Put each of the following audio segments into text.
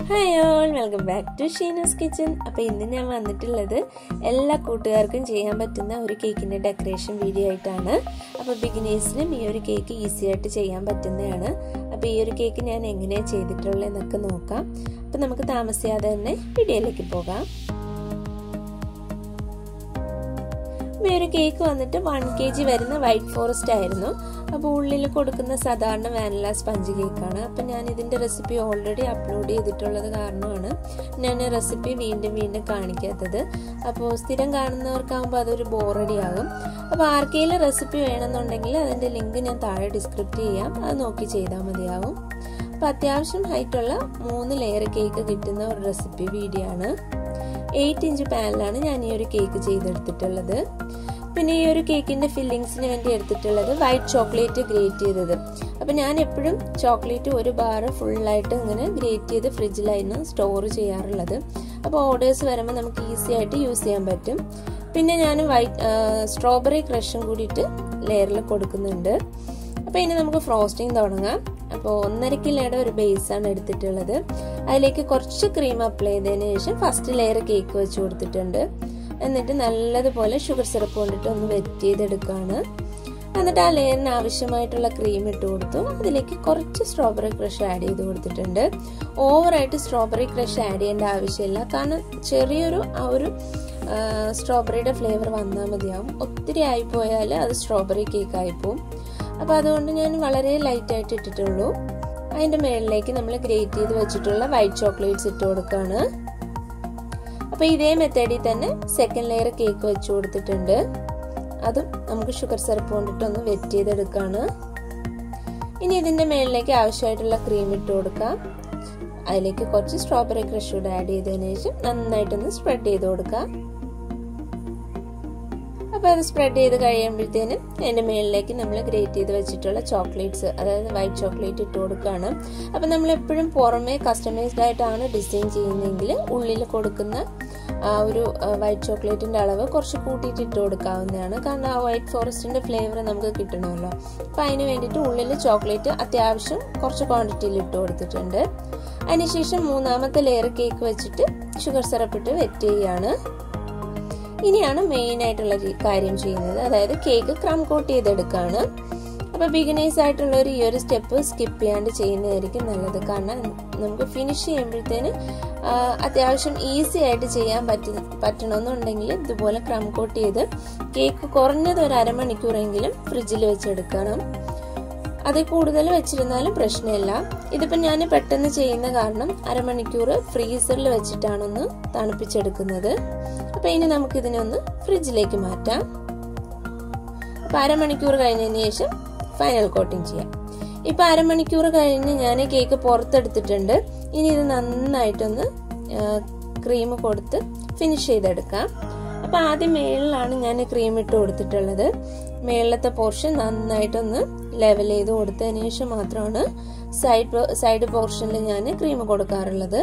hi all welcome back to Sheena's kitchen അപ്പോൾ ഇന്ന് ഞാൻ വന്നിട്ടുള്ളത് എല്ലാ കൂട്ടുകാർക്കും ചെയ്യാൻ പറ്റുന്ന ഒരു കേക്കിൻ്റെ ഡെക്കറേഷൻ വീഡിയോ ആയിട്ടാണ് അപ്പോൾ ബിഗിനേഴ്സിനും ഈ ഒരു കേക്ക് ഈസി ആയിട്ട് ചെയ്യാൻ പറ്റുന്നതാണ് അപ്പോൾ ഈ ഒരു കേക്ക് ഞാൻ എങ്ങനെയാണ് ചെയ്തിട്ടുള്ളതെന്നൊക്കെ നോക്കാം അപ്പോൾ നമുക്ക് താമസിയാതെ തന്നെ വീഡിയോയിലേക്ക് പോകാം ഈ ഒരു കേക്ക് വന്നിട്ട് വൺ കെ ജി വരുന്ന വൈറ്റ് ഫോറസ്റ്റ് ആയിരുന്നു അപ്പോൾ ഉള്ളിൽ കൊടുക്കുന്ന സാധാരണ വാനില സ്പഞ്ച് കേക്കാണ് അപ്പോൾ ഞാൻ ഇതിൻ്റെ റെസിപ്പി ഓൾറെഡി അപ്ലോഡ് ചെയ്തിട്ടുള്ളത് കാരണമാണ് ഞാൻ റെസിപ്പി വീണ്ടും വീണ്ടും കാണിക്കാത്തത് അപ്പോൾ സ്ഥിരം കാണുന്നവർക്കാകുമ്പോൾ അതൊരു ബോറടി ആകും അപ്പോൾ ആർക്കെങ്കിലും റെസിപ്പി വേണമെന്നുണ്ടെങ്കിൽ അതിൻ്റെ ലിങ്ക് ഞാൻ താഴെ ഡിസ്ക്രിപ്റ്റ് ചെയ്യാം അത് നോക്കി ചെയ്താൽ മതിയാവും അപ്പോൾ അത്യാവശ്യം ഹൈറ്റുള്ള മൂന്ന് ലെയർ കേക്ക് കിട്ടുന്ന ഒരു റെസിപ്പി വീഡിയോ ആണ് എയ്റ്റ് ഇഞ്ച് പാനിലാണ് ഞാൻ ഈ ഒരു കേക്ക് ചെയ്തെടുത്തിട്ടുള്ളത് പിന്നെ ഈ ഒരു കേക്കിന്റെ ഫില്ലിങ്സിന് വേണ്ടി എടുത്തിട്ടുള്ളത് വൈറ്റ് ചോക്ലേറ്റ് ഗ്രേറ്റ് ചെയ്തത് അപ്പം ഞാൻ എപ്പോഴും ചോക്ലേറ്റ് ഒരു ബാർ ഫുള്ളായിട്ട് ഇങ്ങനെ ഗ്രേറ്റ് ചെയ്ത് ഫ്രിഡ്ജിലായിരുന്നു സ്റ്റോർ ചെയ്യാറുള്ളത് അപ്പോൾ ഓർഡേഴ്സ് വരുമ്പോൾ നമുക്ക് ഈസി ആയിട്ട് യൂസ് ചെയ്യാൻ പറ്റും പിന്നെ ഞാൻ വൈറ്റ് സ്ട്രോബെറി ക്രഷും കൂടിയിട്ട് ലെയറിൽ കൊടുക്കുന്നുണ്ട് അപ്പോൾ ഇനി നമുക്ക് ഫ്രോസ്റ്റിംഗ് തുടങ്ങാം അപ്പോൾ ഒന്നര കിലോയുടെ ഒരു ബേസാണ് എടുത്തിട്ടുള്ളത് അതിലേക്ക് കുറച്ച് ക്രീം അപ്ലൈ ചെയ്തതിന് ശേഷം ഫസ്റ്റ് ലെയർ കേക്ക് വെച്ച് കൊടുത്തിട്ടുണ്ട് എന്നിട്ട് നല്ലതുപോലെ ഷുഗർ സിറപ്പ് കൊണ്ടിട്ട് ഒന്ന് വെറ്റ് ചെയ്തെടുക്കുകയാണ് എന്നിട്ട് ആ ലെയറിന് ആവശ്യമായിട്ടുള്ള ക്രീം ഇട്ട് കൊടുത്തു അതിലേക്ക് കുറച്ച് സ്ട്രോബെറി ക്രഷ് ആഡ് ചെയ്ത് കൊടുത്തിട്ടുണ്ട് ഓവറായിട്ട് സ്ട്രോബെറി ക്രഷ് ആഡ് ചെയ്യേണ്ട ആവശ്യമില്ല കാരണം ചെറിയൊരു ആ ഒരു സ്ട്രോബെറിയുടെ ഫ്ലേവർ വന്നാൽ മതിയാവും ഒത്തിരി ആയിപ്പോയാൽ അത് സ്ട്രോബെറി കേക്ക് ആയിപ്പോവും അപ്പോൾ അതുകൊണ്ട് ഞാൻ വളരെ ലൈറ്റായിട്ട് ഇട്ടിട്ടുള്ളൂ അതിൻ്റെ മുകളിലേക്ക് നമ്മൾ ഗ്രേറ്റ് ചെയ്ത് വെച്ചിട്ടുള്ള വൈറ്റ് ചോക്ലേറ്റ്സ് ഇട്ട് കൊടുക്കുകയാണ് അപ്പോൾ ഇതേ മെത്തേഡിൽ തന്നെ സെക്കൻഡ് ലെയർ കേക്ക് വെച്ച് കൊടുത്തിട്ടുണ്ട് അതും നമുക്ക് ഷുഗർ സിറപ്പ് കൊണ്ടിട്ടൊന്ന് വെറ്റ് ചെയ്തെടുക്കുകയാണ് ഇനി ഇതിൻ്റെ മുകളിലേക്ക് ആവശ്യമായിട്ടുള്ള ക്രീം ഇട്ട് കൊടുക്കാം അതിലേക്ക് കുറച്ച് സ്ട്രോബെറി ക്രഷ് കൂടെ ആഡ് ചെയ്തതിന് ശേഷം നന്നായിട്ടൊന്ന് സ്പ്രെഡ് ചെയ്ത് കൊടുക്കാം അപ്പോൾ അത് സ്പ്രെഡ് ചെയ്ത് കഴിയുമ്പോഴത്തേനും അതിൻ്റെ മുകളിലേക്ക് നമ്മൾ ഗ്രേറ്റ് ചെയ്ത് വെച്ചിട്ടുള്ള ചോക്ലേറ്റ്സ് അതായത് വൈറ്റ് ചോക്ലേറ്റ് ഇട്ട് കൊടുക്കുകയാണ് അപ്പോൾ നമ്മൾ എപ്പോഴും പുറമേ കസ്റ്റമൈസ്ഡ് ആയിട്ടാണ് ഡിസൈൻ ചെയ്യുന്നതെങ്കിൽ ഉള്ളിൽ കൊടുക്കുന്ന ആ ഒരു വൈറ്റ് ചോക്ലേറ്റിൻ്റെ അളവ് കുറച്ച് കൂട്ടിയിട്ട് ഇട്ട് കൊടുക്കാവുന്നതാണ് കാരണം ആ വൈറ്റ് ഫോറസ്റ്റിൻ്റെ ഫ്ലേവർ നമുക്ക് കിട്ടണമല്ലോ അപ്പോൾ അതിന് വേണ്ടിയിട്ട് ഉള്ളിൽ ചോക്ലേറ്റ് അത്യാവശ്യം കുറച്ച് ക്വാണ്ടിറ്റിയിൽ ഇട്ട് കൊടുത്തിട്ടുണ്ട് അതിനുശേഷം മൂന്നാമത്തെ ലെയർ കേക്ക് വെച്ചിട്ട് ഷുഗർ സിറപ്പ് ഇട്ട് വെറ്റ് ചെയ്യുകയാണ് ഇനിയാണ് മെയിൻ ആയിട്ടുള്ള കാര്യം ചെയ്യുന്നത് അതായത് കേക്ക് ക്രം കോട്ട് ചെയ്തെടുക്കുകയാണ് അപ്പോൾ ബിഗിനേഴ്സ് ആയിട്ടുള്ളവർ ഈ ഒരു സ്റ്റെപ്പ് സ്കിപ്പ് ചെയ്യാണ്ട് ചെയ്യുന്നതായിരിക്കും നല്ലത് കാരണം നമുക്ക് ഫിനിഷ് ചെയ്യുമ്പോഴത്തേന് അത്യാവശ്യം ഈസി ആയിട്ട് ചെയ്യാൻ പറ്റ പറ്റണമെന്നുണ്ടെങ്കിൽ ഇതുപോലെ ക്രം കോട്ട് ചെയ്ത് കേക്ക് കുറഞ്ഞത് ഒരു അരമണിക്കൂറെങ്കിലും ഫ്രിഡ്ജിൽ വെച്ചെടുക്കണം അതിൽ കൂടുതൽ വെച്ചിരുന്നാലും പ്രശ്നമില്ല ഇതിപ്പോൾ ഞാൻ പെട്ടെന്ന് ചെയ്യുന്ന കാരണം അരമണിക്കൂർ ഫ്രീസറിൽ വെച്ചിട്ടാണൊന്ന് തണുപ്പിച്ചെടുക്കുന്നത് അപ്പോൾ ഇനി നമുക്ക് ഇതിനൊന്ന് ഫ്രിഡ്ജിലേക്ക് മാറ്റാം അപ്പോൾ അരമണിക്കൂർ കഴിഞ്ഞതിന് ശേഷം ഫൈനൽ കോട്ടിംഗ് ചെയ്യാം ഇപ്പോൾ അരമണിക്കൂർ കഴിഞ്ഞ് ഞാൻ കേക്ക് പുറത്തെടുത്തിട്ടുണ്ട് ഇനി ഇത് നന്നായിട്ടൊന്ന് ക്രീം കൊടുത്ത് ഫിനിഷ് ചെയ്തെടുക്കാം അപ്പോൾ ആദ്യം മേളിലാണ് ഞാൻ ക്രീം ഇട്ട് കൊടുത്തിട്ടുള്ളത് മേളിലത്തെ പോർഷൻ നന്നായിട്ടൊന്ന് ലെവൽ ചെയ്ത് കൊടുത്തതിന് ശേഷം മാത്രമാണ് സൈഡ് സൈഡ് പോർഷനിൽ ഞാൻ ക്രീം കൊടുക്കാറുള്ളത്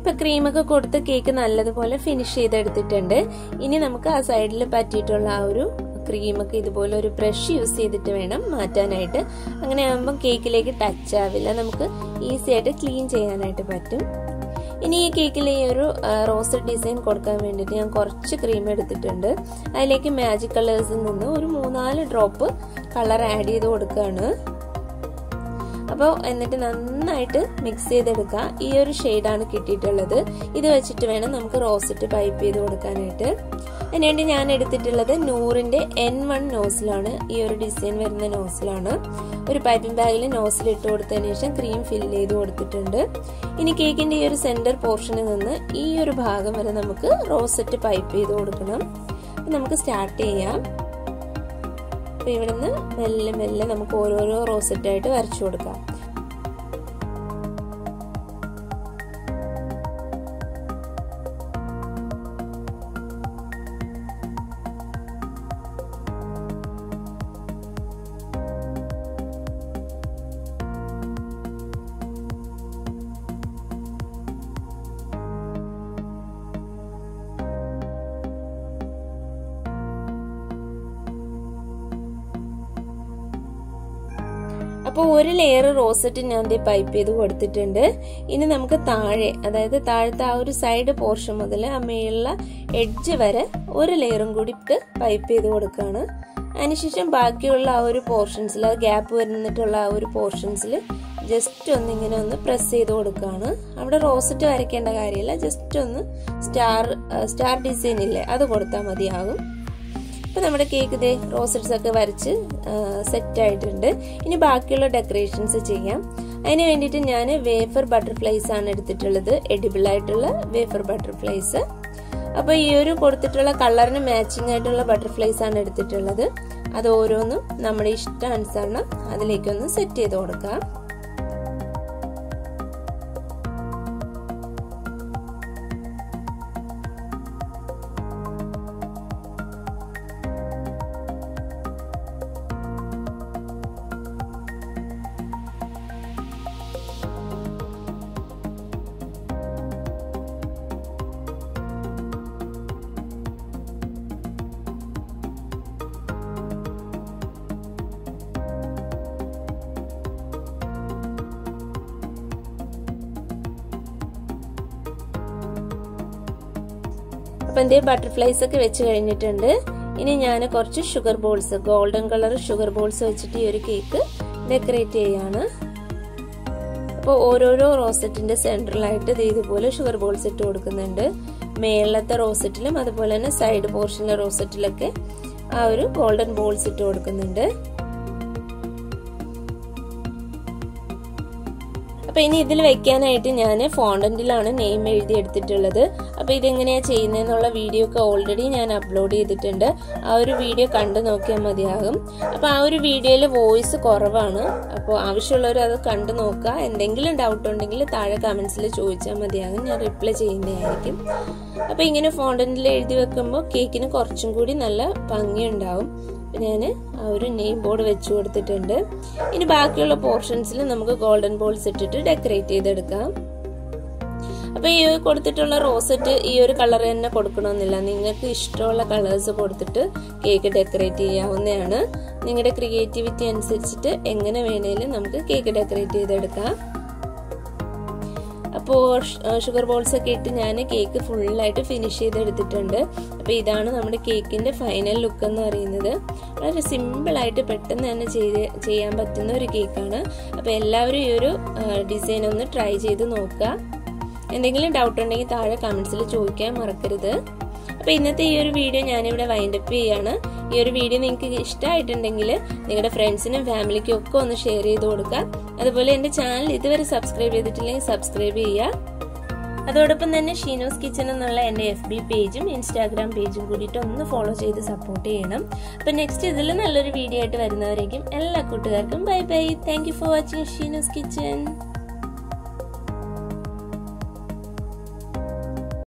ഇപ്പൊ ക്രീമൊക്കെ കൊടുത്ത് കേക്ക് നല്ലതുപോലെ ഫിനിഷ് ചെയ്തെടുത്തിട്ടുണ്ട് ഇനി നമുക്ക് ആ സൈഡിൽ പറ്റിയിട്ടുള്ള ആ ഒരു ക്രീമൊക്കെ ഇതുപോലെ ഒരു ബ്രഷ് യൂസ് ചെയ്തിട്ട് വേണം മാറ്റാനായിട്ട് അങ്ങനെ ആകുമ്പം കേക്കിലേക്ക് ടച്ച് ആവില്ല നമുക്ക് ഈസി ആയിട്ട് ക്ലീൻ ചെയ്യാനായിട്ട് പറ്റും ഇനി ഈ കേക്കിൽ ഈ ഒരു റോസ്റ്റഡ് ഡിസൈൻ കൊടുക്കാൻ വേണ്ടിയിട്ട് ഞാൻ കുറച്ച് ക്രീം എടുത്തിട്ടുണ്ട് അതിലേക്ക് മാജിക് കളേഴ്സിൽ നിന്ന് ഒരു മൂന്നാല് ഡ്രോപ്പ് കളർ ആഡ് ചെയ്ത് കൊടുക്കുകയാണ് അപ്പോൾ എന്നിട്ട് നന്നായിട്ട് മിക്സ് ചെയ്തെടുക്കുക ഈ ഒരു ഷെയ്ഡാണ് കിട്ടിയിട്ടുള്ളത് ഇത് വെച്ചിട്ട് വേണം നമുക്ക് റോസറ്റ് പൈപ്പ് ചെയ്ത് കൊടുക്കാനായിട്ട് അതിനുവേണ്ടി ഞാൻ എടുത്തിട്ടുള്ളത് നൂറിൻ്റെ എൻ വൺ നോസിലാണ് ഈ ഒരു ഡിസൈൻ വരുന്ന നോസിലാണ് ഒരു പൈപ്പിംഗ് ബാഗിൽ നോസിൽ ഇട്ട് കൊടുത്തതിന് ശേഷം ക്രീം ഫില്ല് ചെയ്ത് കൊടുത്തിട്ടുണ്ട് ഇനി കേക്കിൻ്റെ ഈ ഒരു സെൻറ്റർ പോർഷനിൽ നിന്ന് ഈ ഒരു ഭാഗം വരെ നമുക്ക് റോസറ്റ് പൈപ്പ് ചെയ്ത് കൊടുക്കണം നമുക്ക് സ്റ്റാർട്ട് ചെയ്യാം അപ്പോൾ ഇവിടുന്ന് മെല്ലെ മെല്ലെ നമുക്ക് ഓരോരോ റോസറ്റായിട്ട് വരച്ചു കൊടുക്കാം അപ്പോൾ ഒരു ലെയർ റോസറ്റ് ഞാൻ ദേ പൈപ്പ് ചെയ്ത് കൊടുത്തിട്ടുണ്ട് ഇനി നമുക്ക് താഴെ അതായത് താഴത്തെ ആ ഒരു സൈഡ് പോർഷൻ മുതൽ ആ മേളിലെ എഡ്ജ് വരെ ഒരു ലെയറും കൂടി ഇട്ട് പൈപ്പ് ചെയ്ത് കൊടുക്കുകയാണ് അതിനുശേഷം ബാക്കിയുള്ള ആ ഒരു പോർഷൻസിൽ ആ ഗ്യാപ്പ് വരുന്നിട്ടുള്ള ആ ഒരു പോർഷൻസിൽ ജസ്റ്റ് ഒന്ന് ഇങ്ങനെ ഒന്ന് പ്രസ് ചെയ്ത് കൊടുക്കുകയാണ് അവിടെ റോസറ്റ് വരയ്ക്കേണ്ട കാര്യമില്ല ജസ്റ്റ് ഒന്ന് സ്റ്റാർ സ്റ്റാർ ഡിസൈൻ ഇല്ലേ അത് കൊടുത്താൽ മതിയാകും ഇപ്പം നമ്മുടെ കേക്ക് ഇതേ റോസറ്റ്സ് ഒക്കെ വരച്ച് സെറ്റ് ആയിട്ടുണ്ട് ഇനി ബാക്കിയുള്ള ഡെക്കറേഷൻസ് ചെയ്യാം അതിന് വേണ്ടിയിട്ട് ഞാൻ വേഫർ ബട്ടർഫ്ലൈസ് ആണ് എടുത്തിട്ടുള്ളത് എഡിബിൾ ആയിട്ടുള്ള വേഫർ ബട്ടർഫ്ലൈസ് അപ്പോൾ ഈ ഒരു കൊടുത്തിട്ടുള്ള കളറിന് മാച്ചിങ് ആയിട്ടുള്ള ബട്ടർഫ്ലൈസ് ആണ് എടുത്തിട്ടുള്ളത് അത് ഓരോന്നും നമ്മുടെ ഇഷ്ടാനുസരണം അതിലേക്കൊന്ന് സെറ്റ് ചെയ്ത് കൊടുക്കാം അപ്പൊ എന്റെ ബട്ടർഫ്ലൈസ് ഒക്കെ വെച്ച് കഴിഞ്ഞിട്ടുണ്ട് ഇനി ഞാൻ കുറച്ച് sugar balls golden colour sugar balls വെച്ചിട്ട് ഈ ഒരു കേക്ക് ഡെക്കറേറ്റ് ചെയ്യാണ് അപ്പോൾ ഓരോരോ റോസറ്റിന്റെ സെൻട്രലായിട്ട് ഇത് ഇതുപോലെ ഷുഗർ ബോൾസ് ഇട്ട് കൊടുക്കുന്നുണ്ട് മേളത്തെ റോസറ്റിലും അതുപോലെ തന്നെ സൈഡ് പോർഷനിലെ റോസറ്റിലൊക്കെ ആ ഒരു ഗോൾഡൻ ബോൾസ് ഇട്ട് കൊടുക്കുന്നുണ്ട് അപ്പൊ ഇനി ഇതിൽ വെക്കാനായിട്ട് ഞാൻ ഫോണ്ടന്റിലാണ് നെയിം എഴുതി എടുത്തിട്ടുള്ളത് അപ്പൊ ഇതെങ്ങനെയാ ചെയ്യുന്നതെന്നുള്ള വീഡിയോ ഒക്കെ ഓൾറെഡി ഞാൻ അപ്ലോഡ് ചെയ്തിട്ടുണ്ട് ആ ഒരു വീഡിയോ കണ്ടു നോക്കിയാൽ മതിയാകും അപ്പൊ ആ ഒരു വീഡിയോയിൽ വോയിസ് കുറവാണ് അപ്പോൾ ആവശ്യമുള്ളവർ അത് കണ്ടു നോക്കുക എന്തെങ്കിലും ഡൗട്ട് ഉണ്ടെങ്കിൽ താഴെ കമന്റ്സിൽ ചോദിച്ചാൽ മതിയാകും ഞാൻ റിപ്ലൈ ചെയ്യുന്നതായിരിക്കും അപ്പൊ ഇങ്ങനെ ഫോണ്ടന്റിൽ എഴുതി വെക്കുമ്പോൾ കേക്കിന് കുറച്ചും കൂടി നല്ല ഭംഗിയുണ്ടാവും ഞാൻ ആ ഒരു നെയിം ബോർഡ് വെച്ച് കൊടുത്തിട്ടുണ്ട് ഇനി ബാക്കിയുള്ള പോർഷൻസിൽ നമുക്ക് ഗോൾഡൻ ബോൾസ് ഇട്ടിട്ട് ഡെക്കറേറ്റ് ചെയ്തെടുക്കാം അപ്പൊ ഈ കൊടുത്തിട്ടുള്ള റോസറ്റ് ഈ ഒരു കളർ തന്നെ കൊടുക്കണമെന്നില്ല നിങ്ങൾക്ക് ഇഷ്ടമുള്ള കളേഴ്സ് കൊടുത്തിട്ട് കേക്ക് ഡെക്കറേറ്റ് ചെയ്യാവുന്നതാണ് നിങ്ങളുടെ ക്രിയേറ്റിവിറ്റി അനുസരിച്ചിട്ട് എങ്ങനെ വേണേലും നമുക്ക് കേക്ക് ഡെക്കറേറ്റ് ചെയ്തെടുക്കാം അപ്പോൾ ഷുഗർ ബോൾസ് ഒക്കെ ഇട്ട് ഞാൻ കേക്ക് ഫുള്ളായിട്ട് ഫിനിഷ് ചെയ്തെടുത്തിട്ടുണ്ട് അപ്പോൾ ഇതാണ് നമ്മുടെ കേക്കിൻ്റെ ഫൈനൽ ലുക്ക് എന്ന് പറയുന്നത് വളരെ സിമ്പിളായിട്ട് പെട്ടെന്ന് തന്നെ ചെയ്ത് ചെയ്യാൻ പറ്റുന്ന ഒരു കേക്കാണ് അപ്പോൾ എല്ലാവരും ഈ ഒരു ഡിസൈൻ ഒന്ന് ട്രൈ ചെയ്ത് നോക്കുക എന്തെങ്കിലും ഡൗട്ട് ഉണ്ടെങ്കിൽ താഴെ കമൻസിൽ ചോദിക്കാൻ മറക്കരുത് അപ്പോൾ ഇന്നത്തെ ഈ ഒരു വീഡിയോ ഞാനിവിടെ വൈൻഡപ്പ് ചെയ്യാണ് ഈ ഒരു വീഡിയോ നിങ്ങൾക്ക് ഇഷ്ടമായിട്ടുണ്ടെങ്കിൽ നിങ്ങളുടെ ഫ്രണ്ട്സിനും ഫാമിലിക്കും ഒക്കെ ഒന്ന് ഷെയർ ചെയ്ത് കൊടുക്കുക അതുപോലെ എൻ്റെ ചാനൽ ഇതുവരെ സബ്സ്ക്രൈബ് ചെയ്തിട്ടില്ലെങ്കിൽ സബ്സ്ക്രൈബ് ചെയ്യുക അതോടൊപ്പം തന്നെ ഷീനോസ് കിച്ചൺ എന്നുള്ള എൻ്റെ എഫ് ബി പേജും ഇൻസ്റ്റാഗ്രാം പേജും കൂടിയിട്ട് ഒന്ന് ഫോളോ ചെയ്ത് സപ്പോർട്ട് ചെയ്യണം അപ്പം നെക്സ്റ്റ് ഇതിൽ നല്ലൊരു വീഡിയോ ആയിട്ട് വരുന്നവരേക്കും എല്ലാ കൂട്ടുകാർക്കും bye bye thank you for watching Sheena's kitchen